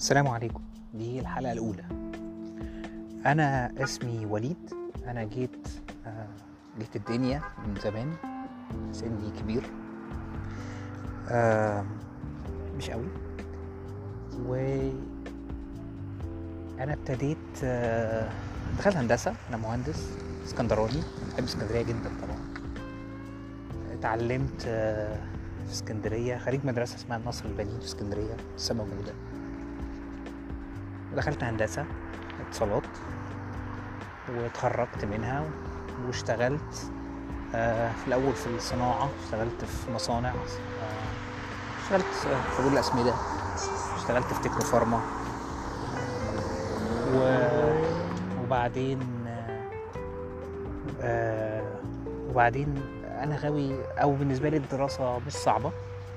السلام عليكم دي الحلقة الأولى أنا اسمي وليد أنا جيت آه، جيت الدنيا من زمان سني كبير آه، مش قوي و أنا ابتديت آه، دخلت هندسة أنا مهندس اسكندراني بحب اسكندرية جدا طبعا اتعلمت آه، في اسكندرية خريج مدرسة اسمها النصر البنين في اسكندرية لسه موجودة ودخلت هندسة اتصالات واتخرجت منها واشتغلت آه، في الأول في الصناعة اشتغلت في مصانع آه، اشتغلت في بول الأسمدة اشتغلت في تكنو فارما و- وبعدين آه، آه، وبعدين أنا غاوي أو بالنسبة لي الدراسة مش صعبة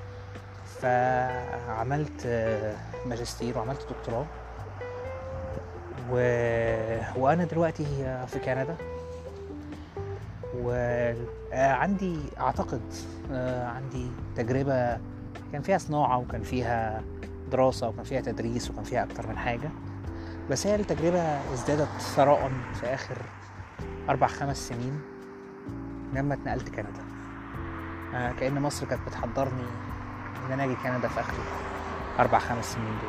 فعملت آه، ماجستير وعملت دكتوراه و... وانا دلوقتي في كندا وعندي اعتقد آه، عندي تجربه كان فيها صناعه وكان فيها دراسه وكان فيها تدريس وكان فيها اكتر من حاجه بس هي التجربه ازدادت ثراء في اخر اربع خمس سنين لما اتنقلت كندا آه، كأن مصر كانت بتحضرني ان انا اجي كندا في اخر اربع خمس سنين دول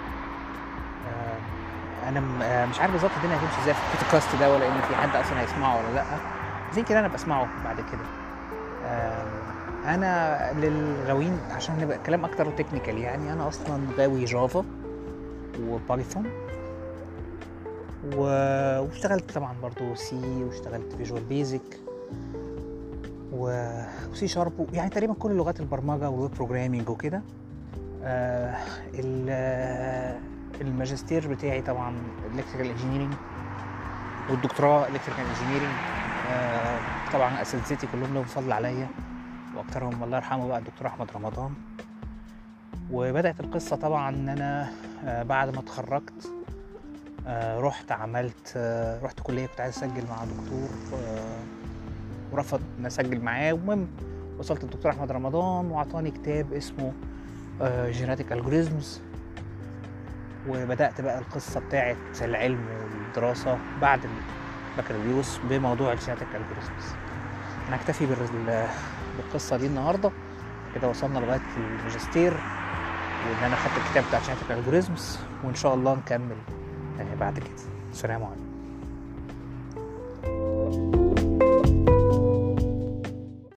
آه، انا م- آه، مش عارف بالظبط الدنيا هتمشي ازاي في البودكاست ده ولا ان في حد اصلا هيسمعه ولا لا بس يمكن انا بسمعه بعد كده آه، انا للغاويين عشان نبقى كلام اكتر تكنيكال يعني انا اصلا غاوي جافا وبايثون و- واشتغلت طبعا برضو سي واشتغلت فيجوال بيزك وسي شارب يعني تقريبا كل لغات البرمجه والويب بروجرامينج وكده آه، ال- آه، الماجستير بتاعي طبعا الكتريكال انجينيرنج والدكتوراه الكتريكال انجينيرنج طبعا اساتذتي كلهم لهم فضل عليا واكثرهم الله يرحمه بقى الدكتور احمد رمضان وبدات القصه طبعا ان انا آه، بعد ما اتخرجت آه، رحت عملت آه، رحت كليه كنت عايز اسجل مع دكتور آه، ورفض ان اسجل معاه المهم وصلت للدكتور احمد رمضان واعطاني كتاب اسمه جيناتيك الجوريزمز وبدات بقى القصه بتاعه العلم والدراسه بعد البكالوريوس بموضوع الجيناتيك الجوريزمز انا اكتفي بال- بالقصه دي النهارده كده وصلنا لغايه الماجستير وان انا خدت الكتاب بتاع جيناتيك الجوريزمز وان شاء الله نكمل آه، بعد كده السلام عليكم